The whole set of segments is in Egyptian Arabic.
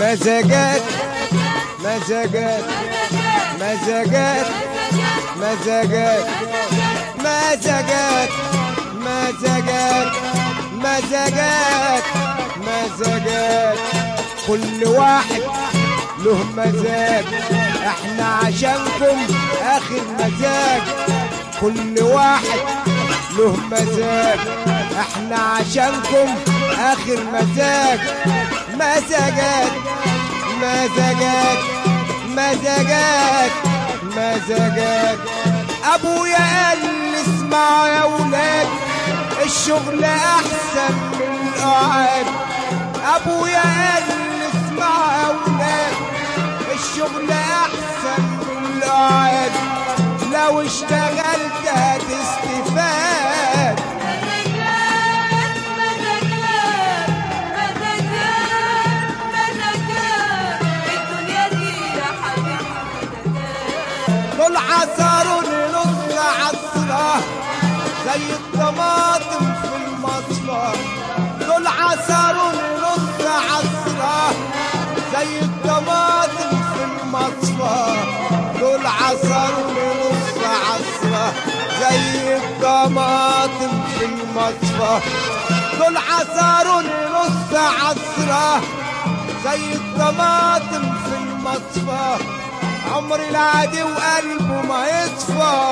مزاجات مزاجات مزاجات مزاجات مزاجات مزاجات مزاجات مزاجات كل واحد له مزاج احنا عشانكم اخر مزاج كل واحد له مزاج احنا عشانكم اخر مزاج مزاجات مزاجات مزاجات مزاجات ابويا قال لي اسمعوا يا ولاد الشغل احسن من القعاد ابويا قال لي اسمعوا يا ولاد الشغل احسن من القعاد لو اشتغلت هتستفاد مزاجات مزاجات مزاجات مزاجات الدنيا دي يا حبيبي مزاجات دول عصروا لنص عصرة زي الطماطم في المصفى دول عصروا لنص عصرة زي الطماطم في المصفى دول عصروا لنص عصرة زي الطماطم في المصفى دول عصروا لنص عصرة زي الطماطم في المصفى عمر العادي وقلبه ما يطفى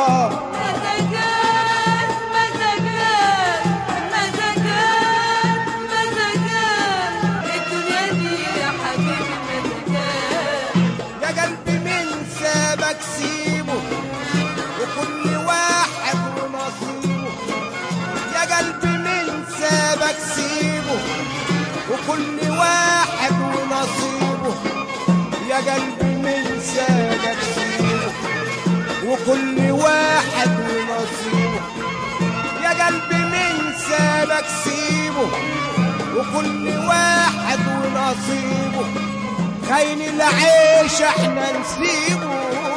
مزاجات مزاجات مزاجات مزاجات الدنيا دي يا حبيبي مزاجات يا قلبي من سابك سيبه وكل واحد ونصيبه يا قلبي من سابك سيبه وكل واحد ونصيبه يا قلبي من سابك سيبه وكل واحد ونصيبه يا قلبي من سابك سيبه وكل واحد ونصيبه خاين العيش احنا نسيبه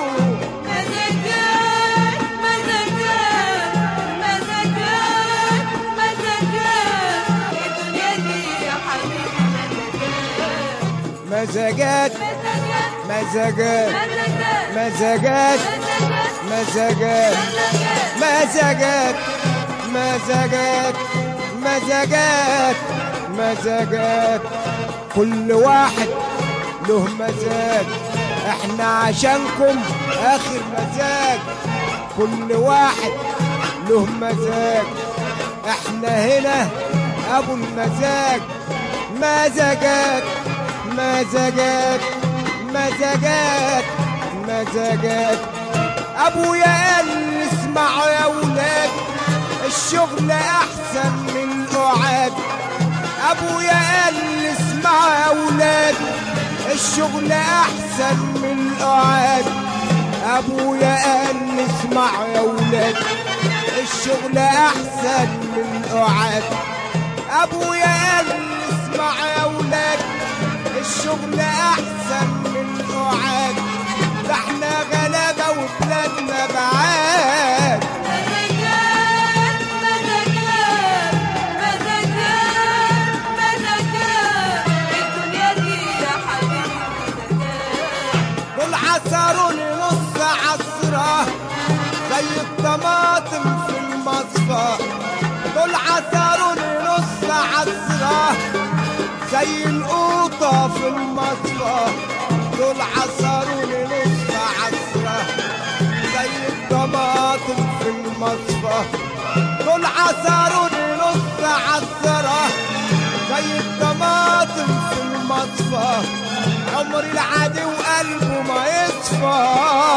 مزاجات مزاجات مزاجات مزاجات الدنيا دي يا حبيبي مزاجات مزاجات مزاجات مزاجات مزاجات مزاجات مزاجات مزاجات مزاجات مزاجات كل واحد له مزاج احنا عشانكم اخر مزاج كل واحد له مزاج احنا هنا ابو المزاج مزاجات مزاجات مزاجات مزاجات ابويا قال لي اسمعوا يا ولاد الشغل احسن من القعاد ابويا قال لي اسمعوا يا ولاد الشغل احسن من القعاد ابويا قال لي اسمعوا يا ولاد الشغل احسن من القعاد ابويا قال لي اسمعوا يا ولاد الشغل احسن من القعاد ده احنا غلابه وبلادنا بعاد مزاجات مزاجات مزاجات مزاجات الدنيا دي يا حبيبي مزاجات دول عصروا نص عصرة زي الطماطم في المصفى دول عصروا نص عصرة زي القوطة في المصفى دول عصروا نص عصرة زي الطماطم في المصفى دول عصروا نص عصرة زي الطماطم في المصفى عمر العادي وقلبه ما يصفى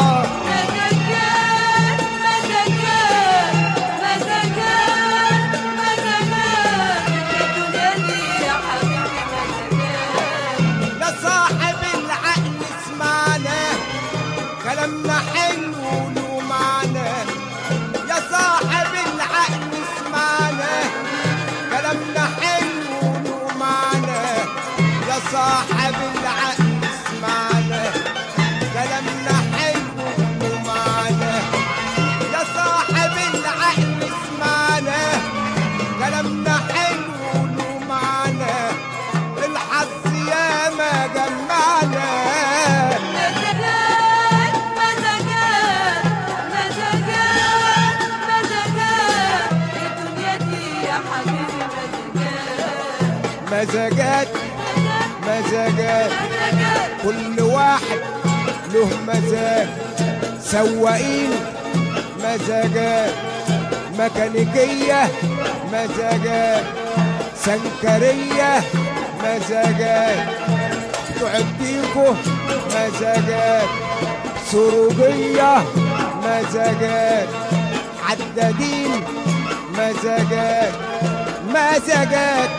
مزاجات مزاجات مزاجات مزاجات الدنيا دي يا حبيبي مزاجات يا صاحب العقل اسمعنا كلامنا حلو له معنى يا صاحب العقل اسمعنا كلامنا حلو له معنى يا صاحب العقل اسمعنا كلامنا حلو له معنى مزاجات مزاجات كل واحد له مزاج سواقين مزاجات ميكانيكية مزاجات سنكرية مزاجات بتوع الديكو مزاجات سروجية مزاجات حدادين مزاجات مزاجات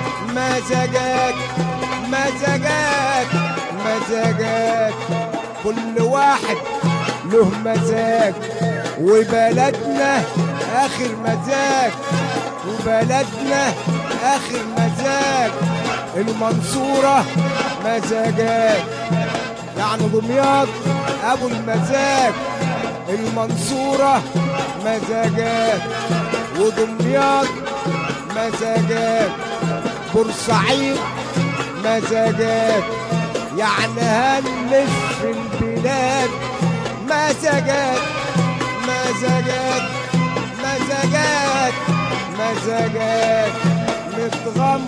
مزاجات مزاجات مزاجات كل واحد له مزاج وبلدنا اخر مزاج وبلدنا اخر مزاج المنصورة مزاجات يعني دمياط ابو المزاج المنصورة مزاجات ودمياط مزاجات بورسعيد مزاجات يعني هنلف البلاد مزاجات مزاجات مزاجات مزاجات متغم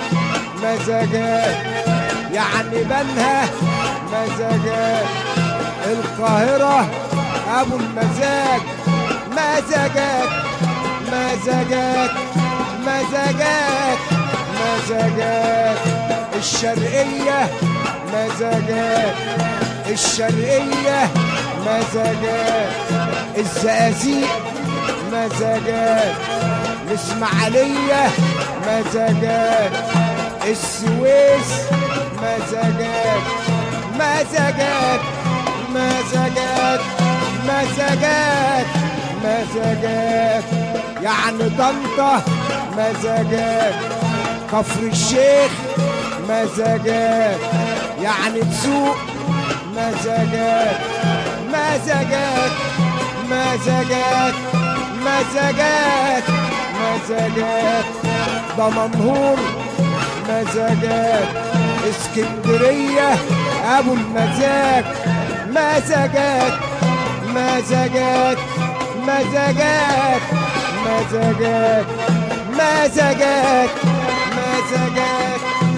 مزاجات يعني بنها مزاجات القاهرة أبو المزاج مزاجات مزاجات مزاجات مزاجات الشرقية مزاجات الشرقية مزاجات الزقازيق مزاجات الإسماعيلية مزاجات السويس مزاجات مزاجات مزاجات مزاجات مزاجات يعني طنطا مزاجات كفر الشيخ مزاجات يعني تسوق مزاجات مزاجات مزاجات مزاجات مزاجات دمنهور مزاجات اسكندرية ابو المزاج مزاجات مزاجات مزاجات مزاجات مزاجات مزاجات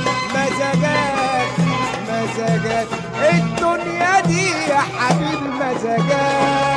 مزاجات مزاجات الدنيا دي يا حبيب مزاجات